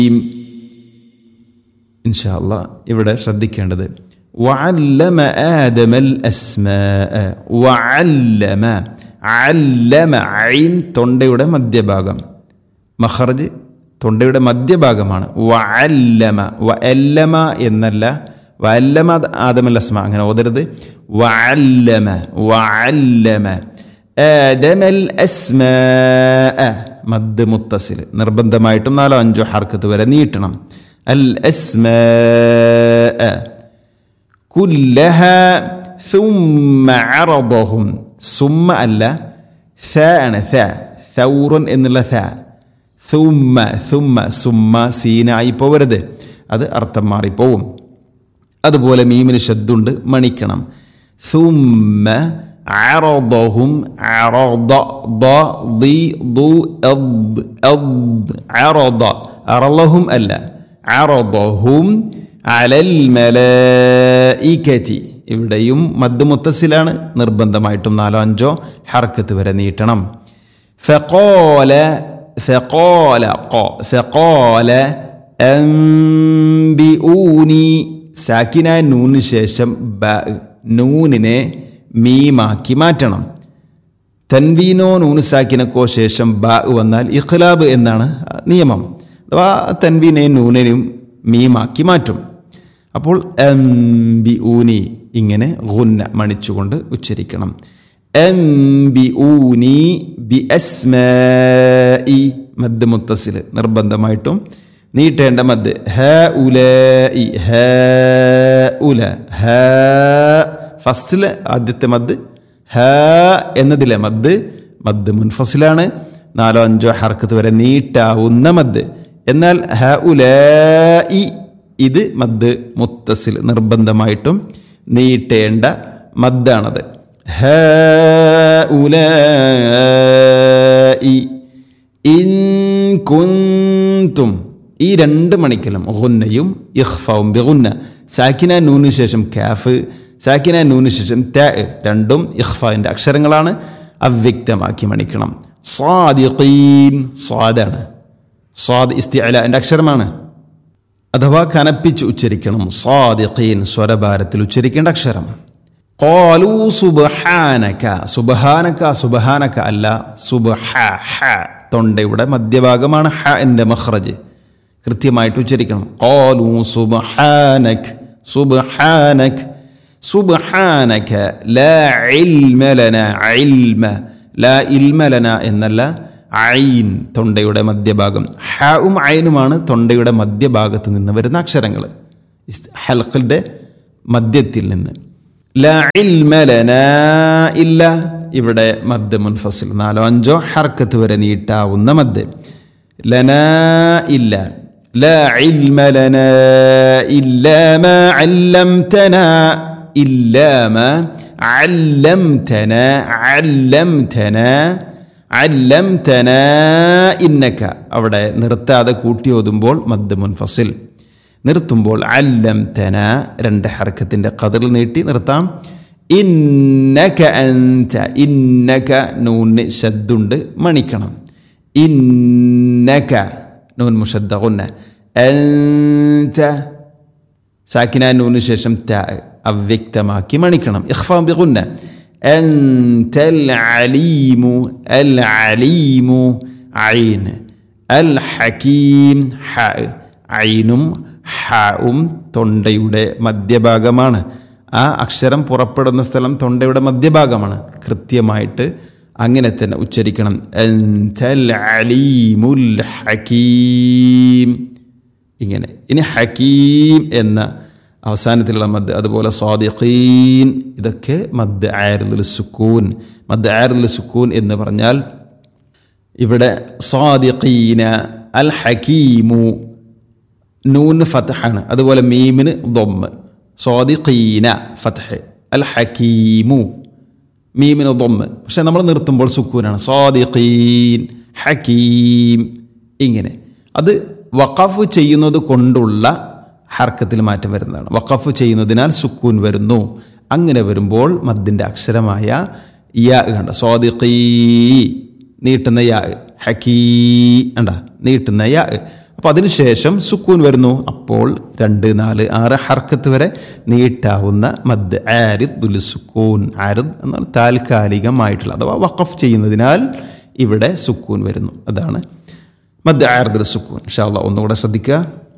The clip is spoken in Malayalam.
ഇൻഷാ അല്ലാ ഇവിടെ ശ്രദ്ധിക്കേണ്ടത് وعلم آدم الأسماء وعلم علم عين തൊണ്ടയുടെ മധ്യഭാഗം മഖറജ് തൊണ്ടയുടെ മധ്യഭാഗമാണ് വഅല്ലമ വഅല്ലമ എന്നല്ല വഅല്ലമ ആദമൽ അസ്മ അങ്ങനെ ഓതരുത് വഅല്ലമ വഅല്ലമ ആദമൽ അസ്മാഅ മദ് മുത്തസിൽ നിർബന്ധമായിട്ടും നാലോ അഞ്ചോ ഹർക്കത്ത് വരെ നീട്ടണം അൽ അസ്മാഅ كلها ثم عرضهم ثم അല്ല ث ആണ് ث ثور എന്നുള്ള ث ثم ثم ثم സീനായി പോവരുത് അത് അർത്ഥം മാറിപ്പോവും അതുപോലെ മീമിന് ശബ്ദുണ്ട് മണിക്കണം ثم عرضهم عرض ض ضي ضو أض أض عرض عرضهم ألا عرضهم അലൽ മലായിക്കറ്റി ഇവിടെയും മദ് മുത്തസിലാണ് നിർബന്ധമായിട്ടും നാലോ അഞ്ചോ ഹർക്കത്ത് വരെ നീട്ടണം ഫഖോല ഫഖോല ഖോ ഫഖോല അംബിഊനി സാക്കിന നൂന് ശേഷം ബ നൂനിനെ മീമാക്കി മാറ്റണം തൻവീനോ നൂന് സാക്കിനക്കോ ശേഷം ബ വന്നാൽ ഇഖ്ലാബ് എന്നാണ് നിയമം അഥവാ തൻവീനെയും നൂനിനെയും മീമാക്കി മാറ്റും അപ്പോൾ എംബി ഊനി ഇങ്ങനെ ഗുന്ന മണിച്ചുകൊണ്ട് ഉച്ചരിക്കണം എംബി ഊനി ബി അസ്മി മദ് മുത്തസിൽ നിർബന്ധമായിട്ടും നീട്ടേണ്ട മദ് ഹ ഉല ഹ ഉല ഹ ഫസ്റ്റിലെ ആദ്യത്തെ മദ് ഹ എന്നതിലെ മദ് മദ് മുൻഫസിലാണ് നാലോ അഞ്ചോ ഹർക്കത്ത് വരെ നീട്ടാവുന്ന മദ് എന്നാൽ ഹ ഉലി ഇത് മദ് മുത്തസിൽ നിർബന്ധമായിട്ടും നീട്ടേണ്ട മദ്ദാണത് ഹ ഉലി ഇൻ കുന്തും ഈ രണ്ട് മണിക്കലും ഹുന്നയും ഇഖ്ഫവും ബിഗുന്ന സാക്കിന നൂന് ശേഷം കാഫ് സാക്കിന നൂന് ശേഷം ത രണ്ടും ഇഖ്ഫാവിൻ്റെ അക്ഷരങ്ങളാണ് അവ്യക്തമാക്കി മണിക്കണം സ്വാദിഖീൻ സ്വാദാണ് സ്വാദ് ഇസ്തിഅലിൻ്റെ അക്ഷരമാണ് അഥവാ കനപ്പിച്ച് ഉച്ചരിക്കണം സ്വാദിഖീൻ സ്വരഭാരത്തിൽ ഉച്ചരിക്കേണ്ട അക്ഷരം ഖാലൂ സുബ്ഹാനക സുബ്ഹാനക സുബ്ഹാനക അല്ല സുബ്ഹ ഹ തൊണ്ടയുടെ മധ്യഭാഗമാണ് ഹ എൻ്റെ മഖ്റജ് കൃത്യമായിട്ട് ഉച്ചരിക്കണം ഖാലൂ സുബ്ഹാനക് സുബ്ഹാനക് സുബ്ഹാനക ലാ ഇൽമ ലനാ ഇൽമ ലാ ഇൽമ ലനാ എന്നല്ല ഐൻ തൊണ്ടയുടെ മധ്യഭാഗം ഹാവും ഐനുമാണ് തൊണ്ടയുടെ മധ്യഭാഗത്ത് നിന്ന് വരുന്ന അക്ഷരങ്ങൾ ഹൽക്കിൻ്റെ മധ്യത്തിൽ നിന്ന് ലാ ഇൽമ ലനാ ഇല്ല ഇവിടെ മദ് മുൻഫസിൽ നാലോ അഞ്ചോ ഹർക്കത്ത് വരെ നീട്ടാവുന്ന മദ് ലനാ ഇല്ല لا علم لنا إلا ما علمتنا إلا ما علمتنا علمتنا അല്ലംതന ഇന്നക്ക അവിടെ നിർത്താതെ കൂട്ടി ഓതുമ്പോൾ മദ് മുൻഫസിൽ നിർത്തുമ്പോൾ അല്ലംതന രണ്ട് ഹർക്കത്തിൻ്റെ കതിൽ നീട്ടി നിർത്താം ഇന്നക അൻത ഇന്നക നൂന് ശദ്ദുണ്ട് മണിക്കണം ഇന്നക നൂൻ മുഷദ്ദുന്ന അൻത സാക്കിന നൂന് ശേഷം ത അവ്യക്തമാക്കി മണിക്കണം ഇഖ്ഫാം ബിഗുന്ന أنت العليم العليم عين الحكيم حاء عيനും ഹാവും തൊണ്ടയുടെ മധ്യഭാഗമാണ് ആ അക്ഷരം പുറപ്പെടുന്ന സ്ഥലം തൊണ്ടയുടെ മധ്യഭാഗമാണ് കൃത്യമായിട്ട് അങ്ങനെ തന്നെ ഉച്ചരിക്കണം അൻതൽ അലീമുൽ ഹക്കീം ഇങ്ങനെ ഇനി ഹക്കീം എന്ന അവസാനത്തിലുള്ള മദ് അതുപോലെ സ്വാദിഖീൻ ഇതൊക്കെ മദ് ആരുൽ സുക്കൂൻ മദ് ആരുൽ സുക്കൂൻ എന്ന് പറഞ്ഞാൽ ഇവിടെ സ്വാദിഖീന അൽ ഹക്കീമു നൂന് ഫത്ഹാണ് അതുപോലെ മീമിന് ദൊമ്മ് സ്വാദിഖീന ഫത്ഹ് അൽ ഹക്കീമു മീമിന് ദൊമ്മ് പക്ഷെ നമ്മൾ നിർത്തുമ്പോൾ സുക്കൂനാണ് സ്വാദിഖീൻ ഹക്കീം ഇങ്ങനെ അത് വഖഫ് ചെയ്യുന്നത് കൊണ്ടുള്ള ഹർക്കത്തിൽ മാറ്റം വരുന്നതാണ് വഖഫ് ചെയ്യുന്നതിനാൽ സുക്കൂൻ വരുന്നു അങ്ങനെ വരുമ്പോൾ മദ്ദിൻ്റെ അക്ഷരമായ യാ കണ്ട സ്വാദിഖീ നീട്ടുന്ന യാ ഹക്കീ കണ്ട നീട്ടുന്ന യാ അപ്പോൾ അതിനുശേഷം സുക്കൂൻ വരുന്നു അപ്പോൾ രണ്ട് നാല് ആറ് ഹർക്കത്ത് വരെ നീട്ടാവുന്ന മദ് ആരിദ് ദുൽ സുക്കൂൻ ആരിദ് എന്നാൽ താൽക്കാലികമായിട്ടുള്ള അഥവാ വഖഫ് ചെയ്യുന്നതിനാൽ ഇവിടെ സുക്കൂൻ വരുന്നു അതാണ് മദ് ആരിദ് സുക്കൂൻ ഇൻഷാ അള്ളാഹ് ഒന്നുകൂടെ ശ്രദ്ധിക്കുക